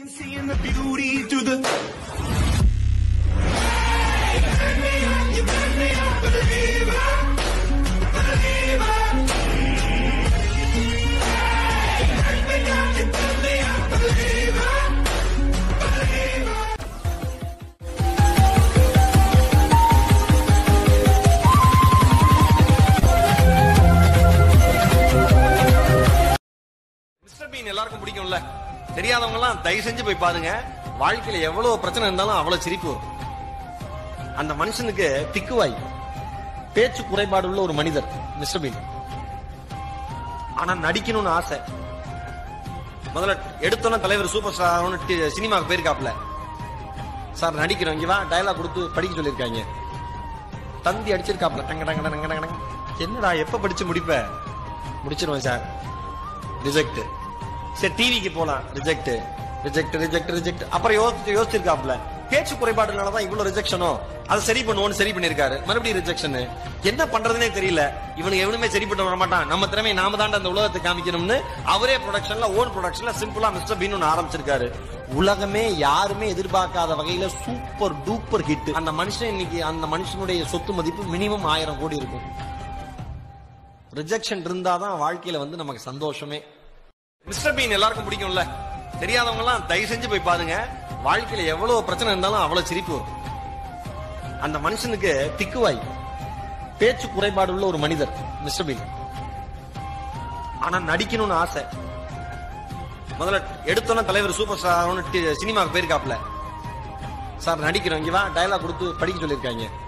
Seeing the beauty through the Mister Bean எல்லாருக்கும் பிடிக்கும்ல தெரியாதவங்க எல்லாம் தயவு செஞ்சு போய் பாருங்க வாழ்க்கையில எவ்வளவு பிரச்சனை இருந்தாலும் அவ்வளவு சிரிப்பு வரும் அந்த மனுஷனுக்கு திக்குவாய் பேச்சு குறைபாடு உள்ள ஒரு மனிதர் மிஸ்டர் பீன் ஆனா நடிக்கணும்னு ஆசை முதல்ல எடுத்தோன்ன தலைவர் சூப்பர் ஸ்டார் சினிமாவுக்கு போயிருக்காப்ல சார் நடிக்கிறோம் இங்க வா டயலாக் கொடுத்து படிக்க சொல்லியிருக்காங்க தந்தி அடிச்சிருக்காப்ல டங்க டங்க டங்க டங்க டங்க. என்னடா எப்ப படிச்சு முடிப்ப முடிச்சிருவேன் சார் ரிஜெக்ட் சரி டிவிக்கு போலாம் ரிஜெக்ட் ரிஜெக்ட் ரிஜெக்ட் ரிஜெக்ட் அப்புறம் யோசிச்சு யோசிச்சிருக்காப்ல பேச்சு குறைபாடுனால தான் இவ்வளவு ரிஜெக்ஷனோ அதை சரி பண்ணுவோம்னு சரி பண்ணிருக்காரு மறுபடியும் ரிஜெக்ஷன் என்ன பண்றதுனே தெரியல இவனுக்கு எவனுமே சரி பண்ண வர மாட்டான் நம்ம திறமையை நாம தாண்ட அந்த உலகத்தை காமிக்கணும்னு அவரே ப்ரொடக்ஷன்ல ஓன் ப்ரொடக்ஷன்ல சிம்பிளா மிஸ்டர் பீன் ஒன்று ஆரம்பிச்சிருக்காரு உலகமே யாருமே எதிர்பார்க்காத வகையில சூப்பர் டூப்பர் ஹிட் அந்த மனுஷன் இன்னைக்கு அந்த மனுஷனுடைய சொத்து மதிப்பு மினிமம் ஆயிரம் கோடி இருக்கும் ரிஜெக்ஷன் இருந்தாதான் வாழ்க்கையில வந்து நமக்கு சந்தோஷமே மிஸ்டர் பீன் எல்லாருக்கும் பிடிக்கும்ல தெரியாதவங்க எல்லாம் தயவு செஞ்சு போய் பாருங்க வாழ்க்கையில எவ்வளவு பிரச்சனை இருந்தாலும் அவ்வளவு சிரிப்பு வரும் அந்த மனுஷனுக்கு திக்குவாய் பேச்சு குறைபாடு உள்ள ஒரு மனிதர் மிஸ்டர் பீன் ஆனா நடிக்கணும்னு ஆசை முதல்ல எடுத்தோன்ன தலைவர் சூப்பர் ஸ்டார் சினிமாவுக்கு போயிருக்காப்ல சார் நடிக்கிறோம் இங்க வா டயலாக் கொடுத்து படிக்க சொல்லியிருக்காங்க